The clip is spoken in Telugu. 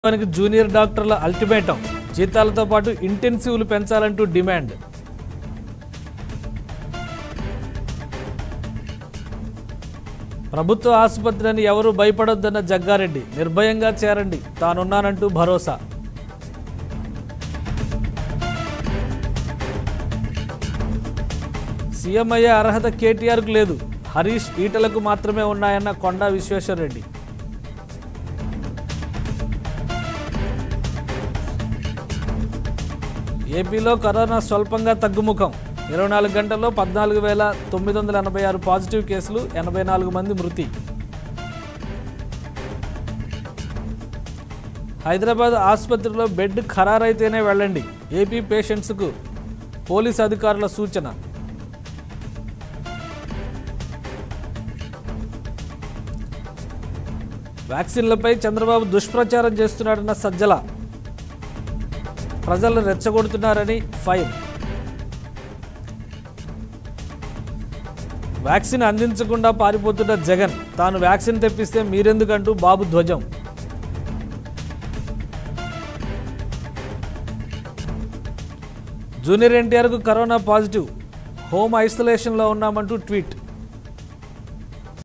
ప్రభుత్వానికి జూనియర్ డాక్టర్ల అల్టిమేటం జీతాలతో పాటు ఇంటెన్సివ్లు పెంచాలంటూ డిమాండ్ ప్రభుత్వ ఆసుపత్రిని ఎవరూ భయపడొద్దన్న జగ్గారెడ్డి నిర్భయంగా చేరండి తానున్నానంటూ భరోసా సీఎం అయ్యే అర్హత కేటీఆర్కు లేదు హరీష్ ఈటలకు మాత్రమే ఉన్నాయన్న కొండా విశ్వేశ్వరరెడ్డి ఏపీలో కరోనా స్వల్పంగా తగ్గుముఖం ఇరవై నాలుగు గంటల్లో పద్నాలుగు వేల తొమ్మిది వందల ఎనభై ఆరు పాజిటివ్ కేసులు ఎనభై నాలుగు మంది మృతి హైదరాబాద్ ఆసుపత్రిలో బెడ్ ఖరారైతేనే వెళ్ళండి ఏపీ పేషెంట్స్కు పోలీస్ అధికారుల సూచన వ్యాక్సిన్లపై చంద్రబాబు దుష్ప్రచారం చేస్తున్నాడన్న సజ్జల ప్రజలను రెచ్చగొడుతున్నారని ఫైర్ వ్యాక్సిన్ అందించకుండా పారిపోతున్న జగన్ తాను వ్యాక్సిన్ తెప్పిస్తే మీరెందుకంటూ బాబు ధ్వజం జూనియర్ ఎన్టీఆర్కు కరోనా పాజిటివ్ హోమ్ ఐసోలేషన్లో ఉన్నామంటూ ట్వీట్